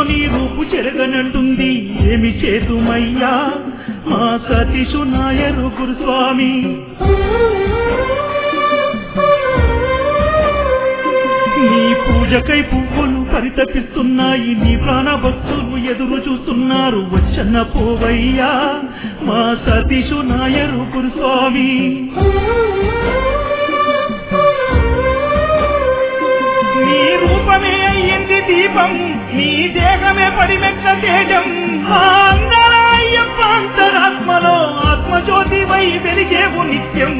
నీ రూపు చెరగనంటుంది ఏమి చేతుమయ్యా మా సతీషు నాయరు గురుస్వామి నీ పూజకై పువ్వులు పరితపిస్తున్నాయి నీ ప్రాణ భక్తులు ఎదురు చూస్తున్నారు వచ్చన్న పోవయ్యా మా సతీషు నాయరు గురుస్వామి నీ రూపమే అయ్యింది దీపం నీ దేహమే పడిమెట్ల తేజం ఆ అందర అయ్యప్ప అంతరాత్మలో ఆత్మజ్యోతివై వెలిగేవు నిత్యం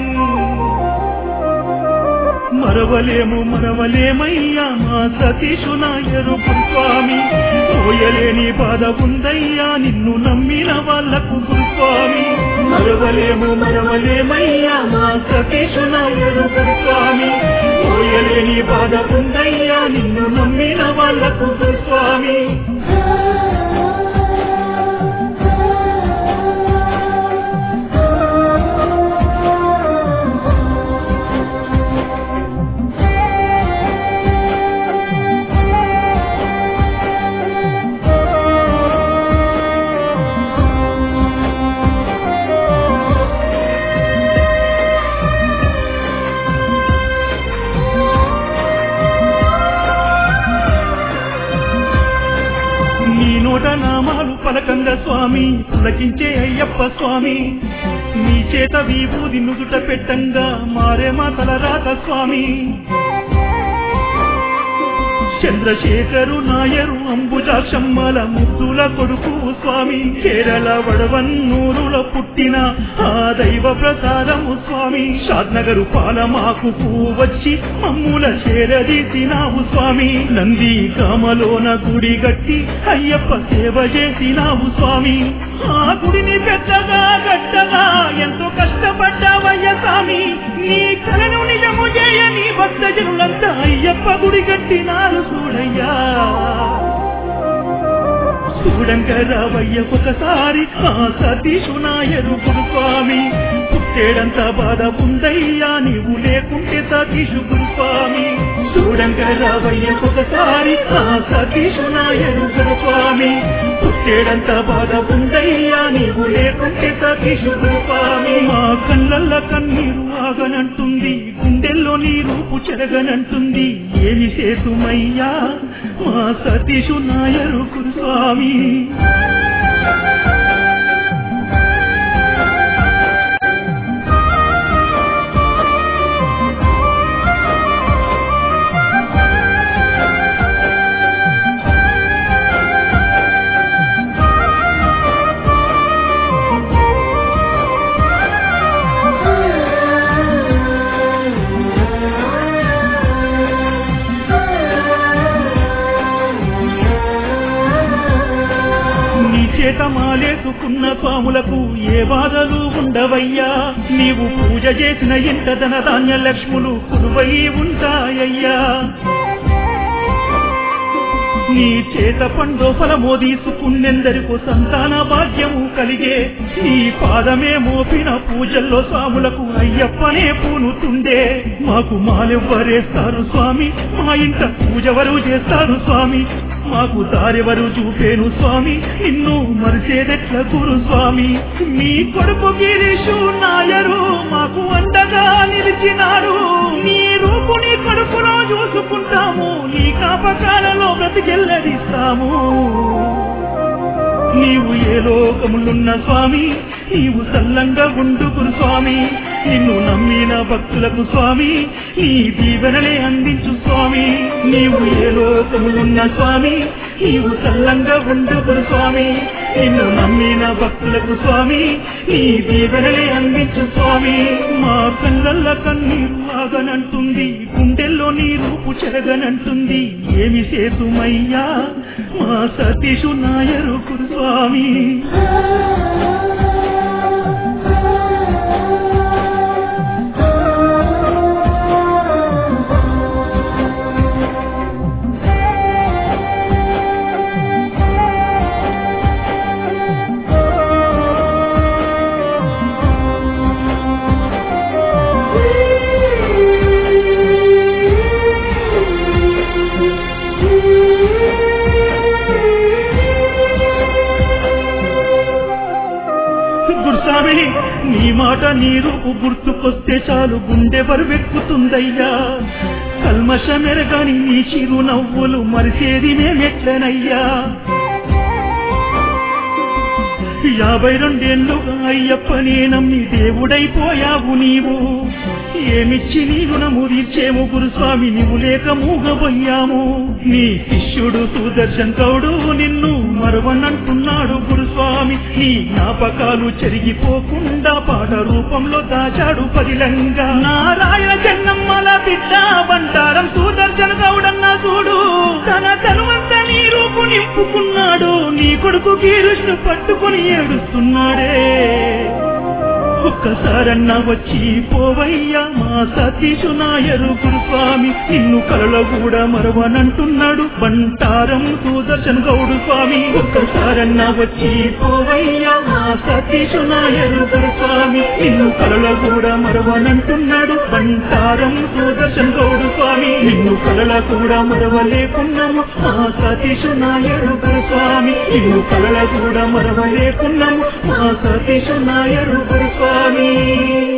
మరవలేము మరవలేమయ్యా మా సతీషు నాయరు గురుస్వామి పోయలేని బాధ ఉందయ్యా నిన్ను నమ్మిన వాళ్ళకు గురుస్వామి మరవలేము మరవలేమయ్యా మా సతీషు నాయరు గురుస్వామి పోయలేని బాధ ఉందయ్యా నిన్ను నమ్మిన వాళ్ళకు గురుస్వామి నీ నోట నామాలు పలకంగ స్వామి పులకించే అయ్యప్ప స్వామి నీ చేత విభూది నుదుట పెట్టంగా మారే మా తలరాత స్వామి చంద్రశేఖరు నాయరు అంబుజాక్షమ్మల ముద్దుల కొడుకు స్వామి కేరళ వడవన్నూరుల పుట్టిన ఆ దైవ ప్రసాదము స్వామి షాద్నగరు పాలమాకు వచ్చి మమ్ముల చేరదీసినావు స్వామి నంది కామలోన గుడి గట్టి అయ్యప్ప సేవ చేసినావు స్వామి ఆ గుడిని పెద్దగా గట్టగా ఎంతో కష్టపడ్డావయ్య స్వామి నీ కలను నిజము చేయని భక్తజనులంతా అయ్యప్ప గుడి కట్టినారు చూడయ్యా చూడంక రావయ్య ఒకసారి ఆ సతీషు నాయరు గురుస్వామి పుట్టేడంత బాధ ఉందయ్యా నీవు లేకుంటే సతీషు గురుస్వామి చూడంక రావయ్య ఒకసారి ఆ సతీషు నాయరు గురుస్వామి పుట్టేడంత బాధ ఉందయ్యా నీవు లేకుంటే సతీషు గురుస్వామి మా కళ్ళల్ల కన్నీరు ఆగనంటుంది గుండెల్లో నీ రూపు చెరగనంటుంది ఏమి సేతుమయ్యా మా సతీషు నాయరు గురుస్వామి నీ చేత మాలేసుకున్న స్వాములకు ఏ బాధలు ఉండవయ్యా నీవు పూజ చేసిన ఇంట ధన ధాన్య లక్ష్ములు కురువై ఉంటాయయ్యా నీ చేత పండు ఫలమో తీసుకున్నెందరికో సంతాన భాగ్యము కలిగే నీ పాదమే మోపిన పూజల్లో స్వాములకు అయ్యప్పనే పూనుతుండే మాకు మాలెవ్వరేస్తారు స్వామి మా ఇంట పూజవరు చేస్తారు స్వామి మాకు దారెవరు చూపేను స్వామి నిన్ను మరిసేదెట్ల గురు స్వామి మీ కొడుకు గిరీషు నాయరు మాకు అండగా నిలిచినాడు నీ రూపుని కడుపులో చూసుకుంటాము నీ కాపకాలలో బ్రతికెల్లడిస్తాము నీవు ఏ లోకములున్న స్వామి నీవు సల్లంగా ఉండుకురు స్వామి నిన్ను నమ్మిన భక్తులకు స్వామి నీ దీవెనలే అందించు స్వామి నీవు ఏ లోకములున్న స్వామి నీవు సల్లంగా ఉండుకురు స్వామి నిన్ను నమ్మిన భక్తులకు స్వామి నీ దీవెనలే అందించు స్వామి మా కళ్ళల్ల కన్నీరు ఆగనంటుంది గుండెల్లో నీ రూపు చెరగనంటుంది ఏమి సేతుమయ్యా మా సతీషు నాయరు కురుస్వామి Thank you. స్వామి నీ మాట నీ రూపు గుర్తుకొస్తే చాలు గుండె బరువెక్కుతుందయ్యా కల్మషమెరగని నీ చిరు నవ్వులు మరిసేది మేమెట్లనయ్యా యాభై రెండేళ్లుగా అయ్యప్పనే నమ్మి దేవుడైపోయావు నీవు ఏమిచ్చి నీ రుణము తీర్చేము గురుస్వామి నీవు లేక మూగబోయాము నీ శిష్యుడు సుదర్శన్ గౌడు నిన్ను మరవనంటున్నాడు గురుస్వామి నీ జ్ఞాపకాలు చెరిగిపోకుండా పాట రూపంలో దాచాడు పదిలంగా నారాయణ చెన్నమ్మల బిడ్డ బంటారం సుదర్శన్ గౌడన్న చూడు తన తనువంతా నీ రూపు నింపుకున్నాడు నీ కొడుకు కీరుష్ను పట్టుకుని ఏడుస్తున్నాడే ఒక్కసారన్న వచ్చి పోవయ్యా మా సతీషు నాయరు గురుస్వామి నిన్ను కలలో కూడా మరవనంటున్నాడు బంటారం సుదర్శన్ గౌడు స్వామి ఒక్కసారన్న వచ్చి పోవయ్యా మా సతీషు నాయరు గురుస్వామి నిన్ను కలలో కూడా మరవనంటున్నాడు బంటారం సుదర్శన్ గౌడు స్వామి నిన్ను కలల కూడా మరవలేకున్నాము మా సతీషు నాయరు గురుస్వామి నిన్ను కలల కూడా మరవలేకున్నాము మా సతీషు నాయరు గురుస్వామి